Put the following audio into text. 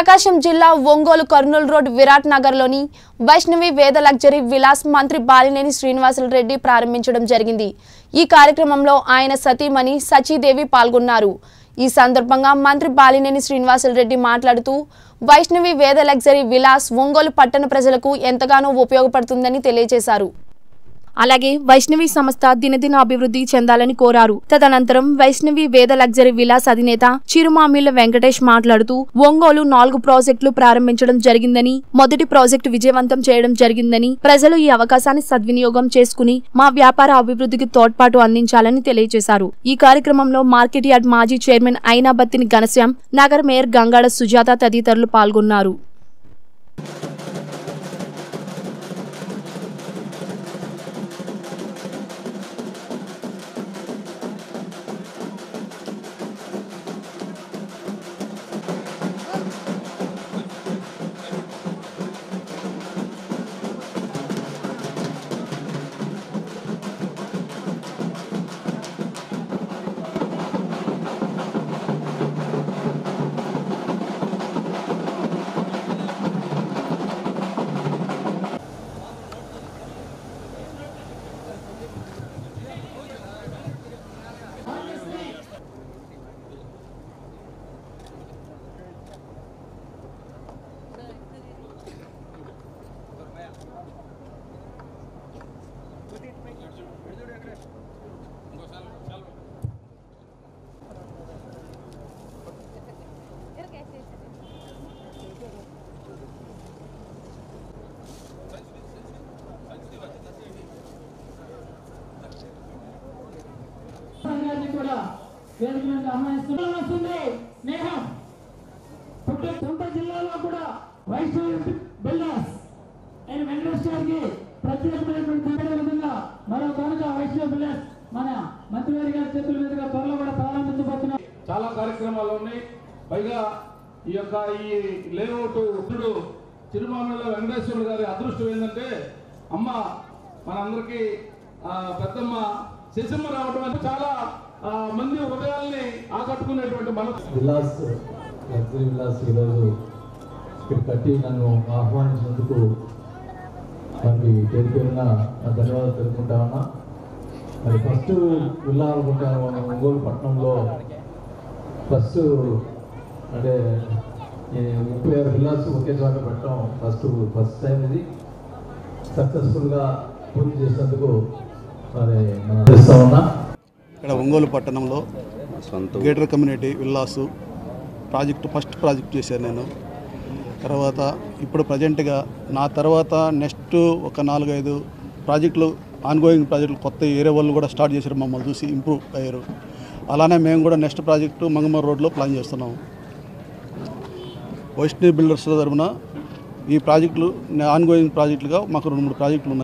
ప్రకాశం జిల్లా ఒంగోలు కర్నూలు రోడ్ విరాట్ నగర్లోని వైష్ణవి వేద లగ్జరీ విలాస్ మంత్రి బాలినేని శ్రీనివాసులు రెడ్డి ప్రారంభించడం జరిగింది ఈ కార్యక్రమంలో ఆయన సతీమణి సచీదేవి పాల్గొన్నారు ఈ సందర్భంగా మంత్రి బాలినేని శ్రీనివాసులు రెడ్డి మాట్లాడుతూ వైష్ణవి వేద లగ్జరీ విలాస్ ఒంగోలు పట్టణ ప్రజలకు ఎంతగానో ఉపయోగపడుతుందని తెలియజేశారు అలాగే వైష్ణవి సంస్థ దినదిన అభివృద్ధి చెందాలని కోరారు తదనంతరం వైష్ణవి వేద లగ్జరీ విలాస్ అధినేత చిరుమామిళ్ల వెంకటేష్ మాట్లాడుతూ ఒంగోలు నాలుగు ప్రాజెక్టులు ప్రారంభించడం జరిగిందని మొదటి ప్రాజెక్టు విజయవంతం చేయడం జరిగిందని ప్రజలు ఈ అవకాశాన్ని సద్వినియోగం చేసుకుని మా వ్యాపార అభివృద్ధికి తోడ్పాటు అందించాలని తెలియజేశారు ఈ కార్యక్రమంలో మార్కెట్ యార్డ్ మాజీ చైర్మన్ అయినాబత్తిని ఘనశ్యాం నగర మేయర్ గంగాడ సుజాత తదితరులు పాల్గొన్నారు సంఘాన్ని కూడా వేదిక మీద ఆహ్వానిస్తున్నాం వస్తుంది స్నేహం పుట్ట సొంత జిల్లాలో కూడా వైష్ణవి బిల్డర్స్ అయిన వెంకటేష్ గారికి ప్రత్యేకమైనటువంటి అదే విధంగా మరో కనుక వైష్ణవి బిల్డర్స్ మన మంత్రివారి గారి చేతుల మీదుగా త్వరలో కూడా ప్రారంభించబోతున్నాం చాలా కార్యక్రమాలు ఉన్నాయి పైగా ఈ యొక్క ఈ లేఅవుట్ ఇప్పుడు చిరుమామిళ్ళ వెంకటేశ్వర గారి అదృష్టం ఏంటంటే అమ్మ మనందరికీ ఆ, పెద్దమ్మ శశమ్మ రావడం అంటే చాలా ఆ, మంది హృదయాల్ని ఆకట్టుకునేటువంటి మన విలాస్ లగ్జరీ విలాస్ ఈరోజు ఇక్కడ కట్టి నన్ను ఆహ్వానించినందుకు వారికి పేరు పేరున నా ధన్యవాదాలు తెలుపుకుంటా ఉన్నా మరి ఫస్ట్ విల్లా అనుకుంటాను మనం ఒంగోలు పట్టణంలో ఫస్ట్ అంటే ఈ ముప్పై ఆరు విల్లాస్ ఒకే చోట పెట్టడం ఫస్ట్ ఫస్ట్ టైం ఇది సక్సెస్ఫుల్గా పూర్తి చేసినందుకు మరి మనం చేస్తా ఉన్నా ఇక్కడ ఒంగోలు పట్టణంలో gated community villas project first project చేశాను నేను తర్వాత ఇప్పుడు ప్రజెంట్గా నా తర్వాత నెక్స్ట్ ఒక నాలుగైదు ప్రాజెక్టులు ఆన్గోయింగ్ ప్రాజెక్టులు కొత్త ఏరియా వాళ్ళు కూడా స్టార్ట్ చేశారు మమ్మల్ని చూసి ఇంప్రూవ్ అయ్యారు అలానే మేము కూడా నెక్స్ట్ ప్రాజెక్టు మంగమర్ రోడ్లో ప్లాన్ చేస్తున్నాము వైష్ణవి బిల్డర్స్ తరఫున ఈ ప్రాజెక్టులు ఆన్గోయింగ్ ప్రాజెక్టులుగా మాకు రెండు మూడు ప్రాజెక్టులు ఉన్నాయి